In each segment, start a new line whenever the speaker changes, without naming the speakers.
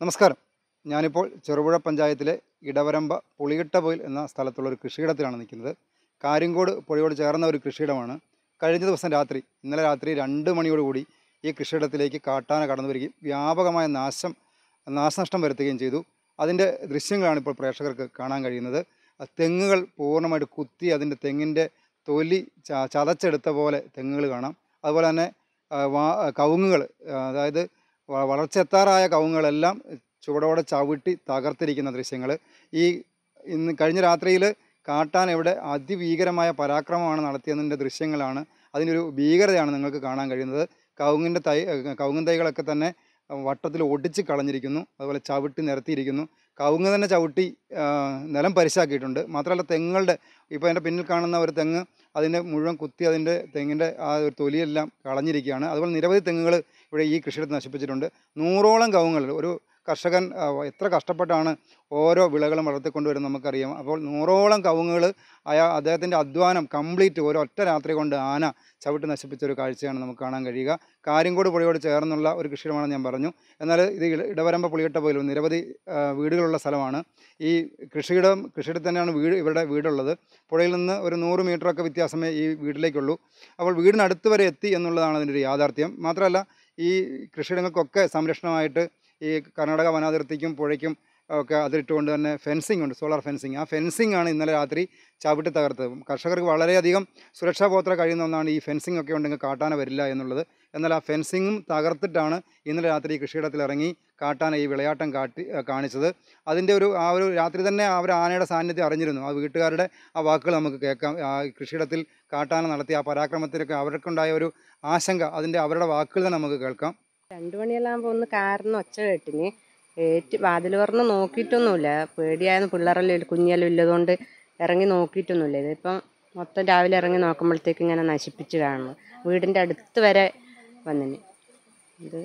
നമസ്കാരം ഞാനിപ്പോൾ ചെറുപുഴ പഞ്ചായത്തിലെ ഇടവരമ്പ പുളിയിട്ടപൊയിൽ എന്ന സ്ഥലത്തുള്ള ഒരു കൃഷിയിടത്തിലാണ് നിൽക്കുന്നത് കാര്യങ്കോട് പുഴയോട് ചേർന്ന ഒരു കൃഷിയിടമാണ് കഴിഞ്ഞ ദിവസം രാത്രി ഇന്നലെ രാത്രി രണ്ട് മണിയോടുകൂടി ഈ കൃഷിയിടത്തിലേക്ക് കാട്ടാന കടന്നു വരികയും വ്യാപകമായ നാശം നാശനഷ്ടം വരുത്തുകയും ചെയ്തു അതിൻ്റെ ദൃശ്യങ്ങളാണ് ഇപ്പോൾ പ്രേക്ഷകർക്ക് കാണാൻ കഴിയുന്നത് ആ തെങ്ങുകൾ പൂർണ്ണമായിട്ട് കുത്തി അതിൻ്റെ തെങ്ങിൻ്റെ തൊലി ച- ചതച്ചെടുത്ത പോലെ തെങ്ങുകൾ കാണാം അതുപോലെ തന്നെ ആ, വാ കവുങ്ങുകൾ അതായത് വ- വളർച്ചെത്താറായ കവുങ്ങുകളെല്ലാം ചുവടോടെ ചവിട്ടി തകർത്തിരിക്കുന്ന ദൃശ്യങ്ങൾ ഈ ഇന്ന് കഴിഞ്ഞ രാത്രിയിൽ കാട്ടാൻ ഇവിടെ അതിഭീകരമായ പരാക്രമമാണ് നടത്തിയതിൻ്റെ ദൃശ്യങ്ങളാണ് അതിനൊരു ഭീകരതയാണ് നിങ്ങൾക്ക് കാണാൻ കഴിയുന്നത് കവുങ്ങിൻ്റെ തൈ കവുങ്ങൻ തൈകളൊക്കെ തന്നെ വട്ടത്തിൽ ഒടിച്ച് കളഞ്ഞിരിക്കുന്നു അതുപോലെ ചവിട്ടി നിരത്തിയിരിക്കുന്നു കവുങ്ങ് തന്നെ ചവിട്ടി ആ, നിലം പരിശാക്കിയിട്ടുണ്ട് മാത്രമല്ല തെങ്ങുകളുടെ ഇപ്പോൾ എൻ്റെ പിന്നിൽ കാണുന്ന ഒരു തെങ്ങ് അതിൻ്റെ മുഴുവൻ കുത്തി അതിൻ്റെ തെങ്ങിൻ്റെ ആ ഒരു തൊലിയെല്ലാം കളഞ്ഞിരിക്കുകയാണ് അതുപോലെ നിരവധി തെങ്ങുകൾ ഇവിടെ ഈ കൃഷിയിടത്ത് നശിപ്പിച്ചിട്ടുണ്ട് നൂറോളം കവുങ്ങൾ ഒരു കർഷകൻ ആ, എത്ര കഷ്ടപ്പെട്ടാണ് ഓരോ വിളകളും വളർത്തിക്കൊണ്ടുവരുന്നത് നമുക്കറിയാം അപ്പോൾ നൂറോളം കവുങ്ങുകൾ അയാ അദ്ദേഹത്തിൻ്റെ അധ്വാനം കംപ്ലീറ്റ് ഒരു ഒറ്റ രാത്രി കൊണ്ട് ആന ചവിട്ടി നശിപ്പിച്ച ഒരു കാഴ്ചയാണ് നമുക്ക് കാണാൻ കഴിയുക കാര്യങ്കോട് പുഴയോട് ചേർന്നുള്ള ഒരു കൃഷിയിടമാണെന്ന് ഞാൻ പറഞ്ഞു എന്നാൽ ഇത് ഇട- ഇടവരമ്പ പുളിയിട്ട പോലും നിരവധി ആ, വീടുകളുള്ള സ്ഥലമാണ് ഈ കൃഷിയിടം കൃഷിയിടത്ത് തന്നെയാണ് വീട് ഇവരുടെ വീടുള്ളത് പുഴയിൽ നിന്ന് ഒരു നൂറ് മീറ്ററൊക്കെ വ്യത്യാസമേ ഈ വീട്ടിലേക്കുള്ളൂ അപ്പോൾ വീടിനടുത്ത് വരെ എത്തി എന്നുള്ളതാണ് അതിൻ്റെ ഒരു യാഥാർത്ഥ്യം മാത്രമല്ല ഈ കൃഷിയിടങ്ങൾക്കൊക്കെ സംരക്ഷണമായിട്ട് ഈ കർണാടക വനാതിർത്തിക്കും പുഴയ്ക്കും ഒക്കെ അതിരിട്ടുകൊണ്ട് തന്നെ ഫെൻസിങ് ഉണ്ട് സോളാർ ഫെൻസിങ് ആ ഫെൻസിങ് ആണ് ഇന്നലെ രാത്രി ചവിട്ടി തകർത്തത് കർഷകർക്ക് വളരെയധികം സുരക്ഷാ ബോധ കഴിയുന്ന ഒന്നാണ് ഈ ഫെൻസിങ് ഒക്കെ ഉണ്ടെങ്കിൽ കാട്ടാന വരില്ല എന്നുള്ളത് എന്നാൽ ആ ഫെൻസിങ്ങും തകർത്തിട്ടാണ് ഇന്നലെ രാത്രി ഈ കൃഷിയിടത്തിൽ ഇറങ്ങി കാട്ടാന ഈ വിളയാട്ടം കാട്ടി ആ, കാണിച്ചത് അതിൻ്റെ ഒരു ആ ഒരു രാത്രി തന്നെ അവർ ആനയുടെ സാന്നിധ്യം അറിഞ്ഞിരുന്നു ആ വീട്ടുകാരുടെ ആ വാക്കുകൾ നമുക്ക് കേൾക്കാം ആ കൃഷിയിടത്തിൽ കാട്ടാന നടത്തിയ ആ പരാക്രമത്തിലൊക്കെ അവർക്കുണ്ടായ ഒരു ആശങ്ക അതിൻ്റെ അവരുടെ വാക്കുകൾ തന്നെ നമുക്ക് കേൾക്കാം
രണ്ടു മണിയെല്ലാം ആകുമ്പോൾ ഒന്ന് കാറിന് ഒച്ച കേട്ടിന് ഏറ്റ് വാതിൽ തുറന്ന് നോക്കിയിട്ടൊന്നുമില്ല പേടിയായിരുന്നു പിള്ളേരെല്ലാം ഇല്ല കുഞ്ഞെല്ലാം ഇല്ലതുകൊണ്ട് ഇറങ്ങി നോക്കിയിട്ടൊന്നുമില്ല ഇതിപ്പം മൊത്തം രാവിലെ ഇറങ്ങി നോക്കുമ്പോഴത്തേക്ക് ഇങ്ങനെ നശിപ്പിച്ച് കാണുന്നു വീടിൻ്റെ അടുത്ത് വരെ വന്നിന് ഇത്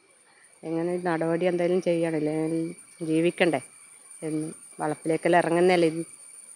എങ്ങനെ ഒരു നടപടി എന്തെങ്കിലും ചെയ്യണില്ലേ ജീവിക്കണ്ടേ എന്ന് വളപ്പിലേക്കെല്ലാം ഇറങ്ങുന്നല്ലേ ഇത്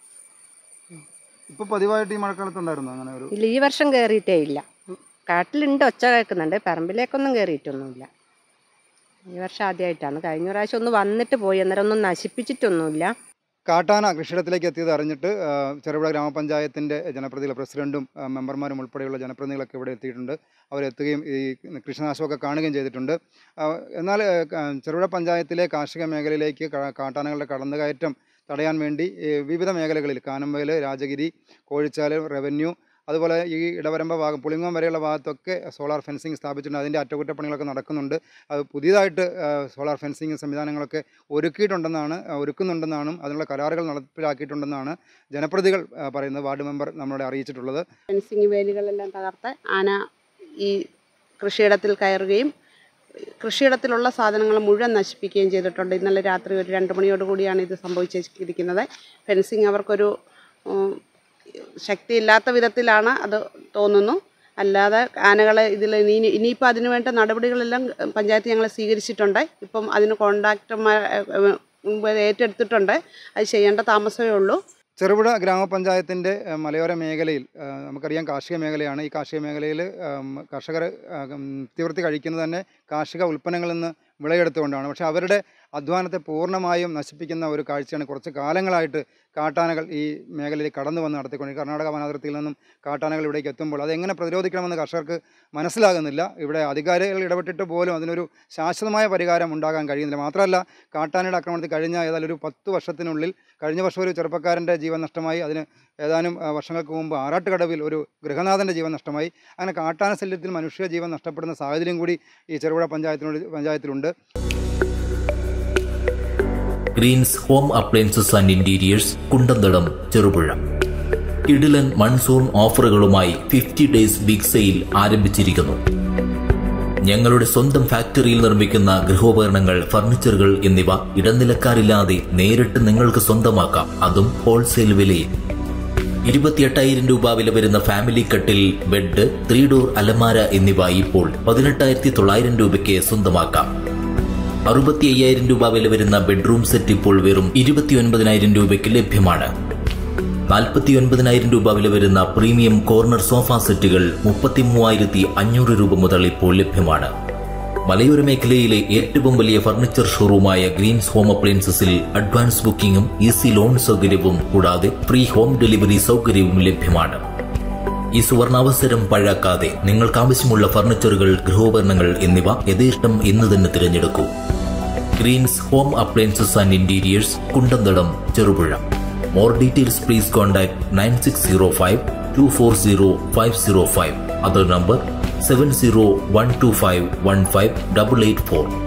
ഇപ്പോൾ പതിവായിട്ട് ഈ മഴക്കാലത്തുണ്ടായിരുന്നു അങ്ങനെ ഒരു
ഇല്ല ഈ വർഷം കയറിയിട്ടേ ഇല്ല കാട്ടിലുണ്ട് ഒച്ച കേൾക്കുന്നുണ്ട് പറമ്പിലേക്കൊന്നും കയറിയിട്ടൊന്നുമില്ല ഈ വർഷം ആദ്യമായിട്ടാണ് കഴിഞ്ഞ പ്രാവശ്യം ഒന്ന് വന്നിട്ട് പോയി അന്നേരം ഒന്നും നശിപ്പിച്ചിട്ടൊന്നുമില്ല
കാട്ടാന കൃഷിയിടത്തിലേക്ക് എത്തിയത് അറിഞ്ഞിട്ട് ആ, ചെറുപുഴ ഗ്രാമപഞ്ചായത്തിൻ്റെ ജനപ്രതിനിധികൾ പ്രസിഡന്റും ആ, മെമ്പർമാരും ഉൾപ്പെടെയുള്ള ജനപ്രതിനിധികളൊക്കെ ഇവിടെ എത്തിയിട്ടുണ്ട് അവരെത്തുകയും ഈ കൃഷിനാശമൊക്കെ കാണുകയും ചെയ്തിട്ടുണ്ട് ആ, എന്നാൽ ആ, ക- ചെറുപുഴ പഞ്ചായത്തിലെ കാർഷിക മേഖലയിലേക്ക് കാ- കാട്ടാനകളുടെ കടന്നുകയറ്റം തടയാൻ വേണ്ടി ഈ വിവിധ മേഖലകളിൽ കാനമ്പയിൽ രാജഗിരി കോഴിച്ചാല് റവന്യൂ അതുപോലെ ഈ ഇടവരമ്പ ഭാഗം പുളിങ്ങോം വരെയുള്ള ഭാഗത്തൊക്കെ സോളാർ ഫെൻസിങ് സ്ഥാപിച്ചിട്ടുണ്ട് അതിൻ്റെ അറ്റകുറ്റപ്പണികളൊക്കെ നടക്കുന്നുണ്ട് അത് പുതിയതായിട്ട് ആ, സോളാർ ഫെൻസിങ് സംവിധാനങ്ങളൊക്കെ ഒരുക്കിയിട്ടുണ്ടെന്നാണ് ആ, ഒരുക്കുന്നുണ്ടെന്നാണ് അതിനുള്ള കരാറുകൾ നടപ്പിലാക്കിയിട്ടുണ്ടെന്നാണ് ജനപ്രതികൾ ആ, പറയുന്നത് വാർഡ് മെമ്പർ നമ്മളോട് അറിയിച്ചിട്ടുള്ളത്
ഫെൻസിങ് വേലികളെല്ലാം തകർത്ത് ആന ഈ കൃഷിയിടത്തിൽ കയറുകയും കൃഷിയിടത്തിലുള്ള സാധനങ്ങൾ മുഴുവൻ നശിപ്പിക്കുകയും ചെയ്തിട്ടുണ്ട് ഇന്നലെ രാത്രി ഒരു രണ്ട് മണിയോട് കൂടിയാണ് ഇത് സംഭവിച്ചിരിക്കുന്നത് ഫെൻസിങ് അവർക്കൊരു ഉം, ശക്തിയില്ലാത്ത വിധത്തിലാണ് അത് തോന്നുന്നു അല്ലാതെ ആനകളെ ഇതിൽ ഇനി ഇനിയിപ്പോൾ അതിനു വേണ്ട നടപടികളെല്ലാം പഞ്ചായത്ത് ഞങ്ങൾ സ്വീകരിച്ചിട്ടുണ്ട് ഇപ്പം അതിന് കോൺട്രാക്ടർമാർ ഏറ്റെടുത്തിട്ടുണ്ട് അത് ചെയ്യേണ്ട താമസമേ ഉള്ളൂ
ചെറുപുഴ ഗ്രാമപഞ്ചായത്തിൻ്റെ ആ, മലയോര മേഖലയിൽ ആ, നമുക്കറിയാം കാർഷിക മേഖലയാണ് ഈ കാർഷിക മേഖലയിൽ കർഷകർ തീവൃത്തി കഴിക്കുന്നത് തന്നെ കാർഷിക ഉൽപ്പന്നങ്ങളിൽ നിന്ന് വിളയെടുത്തുകൊണ്ടാണ് പക്ഷേ അവരുടെ അധ്വാനത്തെ പൂർണ്ണമായും നശിപ്പിക്കുന്ന ഒരു കാഴ്ചയാണ് കുറച്ച് കാലങ്ങളായിട്ട് കാട്ടാനകൾ ഈ മേഖലയിൽ കടന്നു വന്ന് നടത്തിക്കൊണ്ട് കർണാടക വനാതിർത്തിയിൽ നിന്നും കാട്ടാനകൾ ഇവിടേക്ക് എത്തുമ്പോൾ അതെങ്ങനെ പ്രതിരോധിക്കണമെന്ന് കർഷകർക്ക് മനസ്സിലാകുന്നില്ല ഇവിടെ അധികാരികൾ ഇടപെട്ടിട്ട് പോലും അതിനൊരു ശാശ്വതമായ പരിഹാരം ഉണ്ടാകാൻ കഴിയുന്നില്ല മാത്രമല്ല കാട്ടാനയുടെ ആക്രമണത്തിൽ കഴിഞ്ഞ ഏതായാലും ഒരു പത്ത് വർഷത്തിനുള്ളിൽ കഴിഞ്ഞ വർഷം ഒരു ചെറുപ്പക്കാരൻ്റെ ജീവൻ നഷ്ടമായി അതിന് ഏതാനും ആ, വർഷങ്ങൾക്ക് മുമ്പ് ആറാട്ടുകടവിൽ ഒരു ഗൃഹനാഥൻ്റെ ജീവൻ നഷ്ടമായി അങ്ങനെ കാട്ടാന ശല്യത്തിൽ മനുഷ്യ ജീവൻ നഷ്ടപ്പെടുന്ന സാഹചര്യം കൂടി ഈ ചെറുപുഴ പഞ്ചായത്തിനോട് പഞ്ചായത്തിലുണ്ട്
Greens home appliances and interiors Kundanthalam Cherupuzha കിടിലൻ മൺസൂൺ ഓഫറുകളുമായി ഫിഫ്റ്റി ഡേയ്സ് ബിഗ് സെയിൽ ആരംഭിച്ചിരിക്കുന്നു ഞങ്ങളുടെ സ്വന്തം ഫാക്ടറിയിൽ നിർമ്മിക്കുന്ന ഗൃഹോപകരണങ്ങൾ ഫർണിച്ചറുകൾ എന്നിവ ഇടനിലക്കാരില്ലാതെ നേരിട്ട് നിങ്ങൾക്ക് സ്വന്തമാക്കാം അതും ഹോൾസെയിൽ വിലയിൽ ഇരുപത്തിയെട്ടായിരം രൂപ വില വരുന്ന ഫാമിലി കട്ടിൽ ബെഡ് ത്രീ ഡോർ അലമാര എന്നിവ ഇപ്പോൾ പതിനെട്ടായിരത്തി തൊള്ളായിരം രൂപയ്ക്ക് സ്വന്തമാക്കാം അറുപത്തി അയ്യായിരം രൂപ വില വരുന്ന ബെഡ്റൂം സെറ്റ് ഇപ്പോൾ വെറും ഇരുപത്തി ഒൻപതിനായിരം രൂപയ്ക്ക് ലഭ്യമാണ് നാൽപ്പത്തി ഒൻപതിനായിരം രൂപ വില വരുന്ന പ്രീമിയം കോർണർ സോഫ സെറ്റുകൾ മുപ്പത്തി മൂവായിരത്തി അഞ്ഞൂറ് രൂപ മുതൽ ഇപ്പോൾ ലഭ്യമാണ് മലയോര മേഖലയിലെ ഏറ്റവും വലിയ ഫർണിച്ചർ ഷോറൂമായ ഗ്രീൻസ് ഹോം അപ്ലയൻസസിൽ അഡ്വാൻസ് ബുക്കിംഗും ഈസി ലോൺ സൗകര്യവും കൂടാതെ ഫ്രീ ഹോം ഡെലിവറി സൗകര്യവും ലഭ്യമാണ് ഈ സുവർണാവസരം പഴാക്കാതെ നിങ്ങൾക്ക് ആവശ്യമുള്ള ഫർണിച്ചറുകൾ ഗൃഹോപകരണങ്ങൾ എന്നിവ യഥേഷ്ടം ഇന്ന് തന്നെ തിരഞ്ഞെടുക്കൂ Greens home appliances and interiors Kundanthadam Cherupuzha more details please contact nine six zero five two four zero five zero five other number seven zero one two five one five double eight four